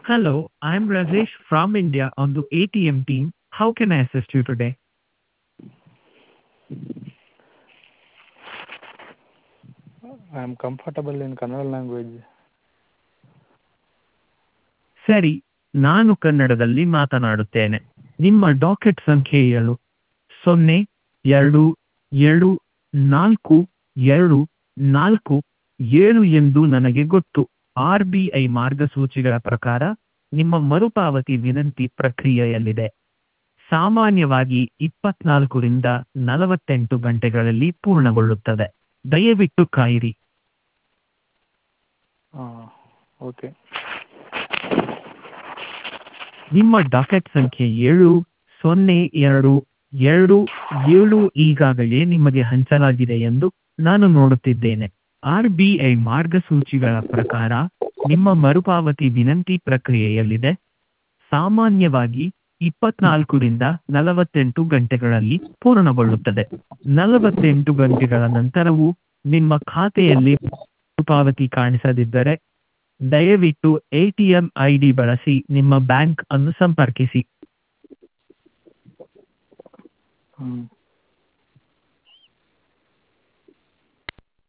Hello, I'm Rajesh from India on the ATM team. How can I assist you today? I am comfortable in Kannada language. ಸರಿ ನಾನು ಕನ್ನಡದಲ್ಲಿ ಮಾತನಾಡುತ್ತೇನೆ ನಿಮ್ಮ docket ಸಂಖ್ಯೆ ಏಳು ಸೊನ್ನೆ ಎರಡು ಏಳು ನಾಲ್ಕು ಎರಡು ನಾಲ್ಕು ಏಳು ಎಂದು ನನಗೆ ಗೊತ್ತು ಆರ್ ಬಿ ಐ ಮಾರ್ಗಸೂಚಿಗಳ ಪ್ರಕಾರ ನಿಮ್ಮ ಮರುಪಾವತಿ ವಿನಂತಿ ಪ್ರಕ್ರಿಯೆಯಲ್ಲಿದೆ ಸಾಮಾನ್ಯವಾಗಿ ಇಪ್ಪತ್ನಾಲ್ಕರಿಂದ ನಲವತ್ತೆಂಟು ಗಂಟೆಗಳಲ್ಲಿ ಪೂರ್ಣಗೊಳ್ಳುತ್ತದೆ ದಯವಿಟ್ಟು ಕಾಯಿರಿ ಹಾಂ ಓಕೆ ನಿಮ್ಮ ಡಾಕೆಟ್ ಸಂಖ್ಯೆ ಏಳು ಸೊನ್ನೆ ಎರಡು ಎರಡು ಏಳು ಈಗಾಗಲೇ ನಿಮಗೆ ಹಂಚಲಾಗಿದೆ ಎಂದು ನಾನು ನೋಡುತ್ತಿದ್ದೇನೆ ಆರ್ ಬಿ ಐ ಮಾರ್ಗಸೂಚಿಗಳ ಪ್ರಕಾರ ನಿಮ್ಮ ಮರುಪಾವತಿ ವಿನಂತಿ ಪ್ರಕ್ರಿಯೆಯಲ್ಲಿದೆ ಸಾಮಾನ್ಯವಾಗಿ ಇಪ್ಪತ್ನಾಲ್ಕರಿಂದ ನಲವತ್ತೆಂಟು ಗಂಟೆಗಳಲ್ಲಿ ಪೂರ್ಣಗೊಳ್ಳುತ್ತದೆ ನಲವತ್ತೆಂಟು ಗಂಟೆಗಳ ನಂತರವೂ ನಿಮ್ಮ ಖಾತೆಯಲ್ಲಿ ಮರುಪಾವತಿ ಕಾಣಿಸದಿದ್ದರೆ ದಯವಿಟ್ಟು A T M I D ಬಳಸಿ ನಿಮ್ಮ ಬ್ಯಾಂಕ್ ಅನ್ನು ಸಂಪರ್ಕಿಸಿ ಹ್ಞೂ